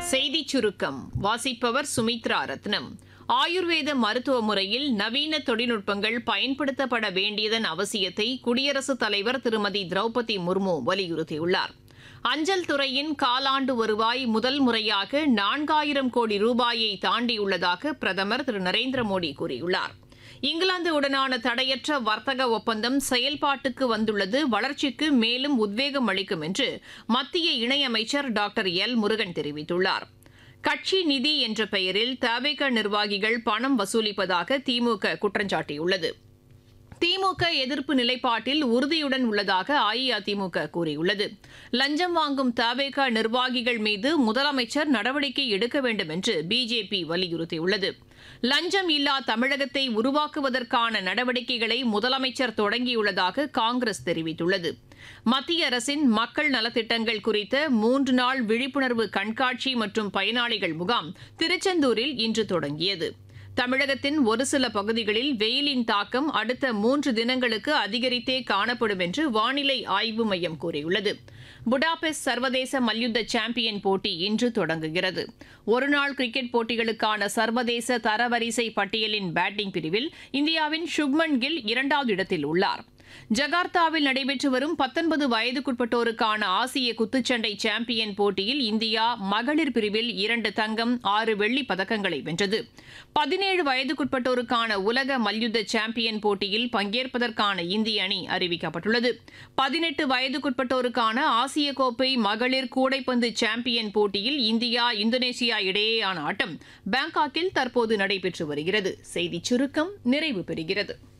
செய்திச் சுருக்கம் வாசிப்பவர் சுமித்ரா ரத்னம் ஆயுர்வேத மருத்துவ முறையில் நவீன தொழில்நுட்பங்கள் பயன்படுத்தப்பட வேண்டியதன் அவசியத்தை குடியரசுத் தலைவர் திருமதி திரௌபதி முர்மு வலியுறுத்தியுள்ளார் அஞ்சல் துறையின் காலாண்டு வருவாய் முதல் முறையாக நான்காயிரம் கோடி ரூபாயை தாண்டியுள்ளதாக பிரதமர் திரு நரேந்திர மோடி கூறியுள்ளார் இங்கிலாந்து உடனான தடையற்ற வர்த்தக ஒப்பந்தம் செயல்பாட்டுக்கு வந்துள்ளது வளர்ச்சிக்கு மேலும் உத்வேகம் அளிக்கும் என்று மத்திய இணையமைச்சர் டாக்டர் எல் முருகன் தெரிவித்துள்ளார் கட்சி நிதி என்ற பெயரில் தவிக நிர்வாகிகள் பணம் வசூலிப்பதாக திமுக குற்றஞ்சாட்டியுள்ளது திமுக எதிர்ப்பு நிலைப்பாட்டில் உறுதியுடன் உள்ளதாக அஇஅதிமுக கூறியுள்ளது லஞ்சம் வாங்கும் தவேக நிர்வாகிகள் மீது முதலமைச்சர் நடவடிக்கை எடுக்க வேண்டும் என்று பிஜேபி வலியுறுத்தியுள்ளது லஞ்சம் இல்லா தமிழகத்தை உருவாக்குவதற்கான நடவடிக்கைகளை முதலமைச்சர் தொடங்கியுள்ளதாக காங்கிரஸ் தெரிவித்துள்ளது மத்திய அரசின் மக்கள் நலத்திட்டங்கள் குறித்த மூன்று நாள் விழிப்புணர்வு கண்காட்சி மற்றும் பயனாளிகள் முகாம் திருச்செந்தூரில் இன்று தொடங்கியது தமிழகத்தின் ஒரு சில பகுதிகளில் வெயிலின் தாக்கம் அடுத்த மூன்று தினங்களுக்கு அதிகரித்தே காணப்படும் என்று வானிலை ஆய்வு மையம் கூறியுள்ளது புடாபெஸ்ட் சர்வதேச மல்யுத்த சாம்பியன் போட்டி இன்று தொடங்குகிறது ஒருநாள் கிரிக்கெட் போட்டிகளுக்கான சர்வதேச தரவரிசை பட்டியலின் பேட்டிங் பிரிவில் இந்தியாவின் சுப்மன் கில் இரண்டாவது இடத்தில் உள்ளார் ஜகார்த்தாவில் நடைபெற்று வரும் பத்தொன்பது வயதுக்குட்பட்டோருக்கான ஆசிய குத்துச்சண்டை சாம்பியன் போட்டியில் இந்தியா மகளிர் பிரிவில் இரண்டு தங்கம் ஆறு வெள்ளிப் பதக்கங்களை வென்றது பதினேழு வயதுக்குட்பட்டோருக்கான உலக மல்யுத்த சாம்பியன் போட்டியில் பங்கேற்பதற்கான இந்திய அணி அறிவிக்கப்பட்டுள்ளது பதினெட்டு வயதுக்குட்பட்டோருக்கான ஆசிய கோப்பை மகளிர் கூடைப்பந்து சாம்பியன் போட்டியில் இந்தியா இந்தோனேசியா இடையேயான ஆட்டம் பாங்காக்கில் தற்போது நடைபெற்று வருகிறது செய்திச் சுருக்கம் நிறைவு பெறுகிறது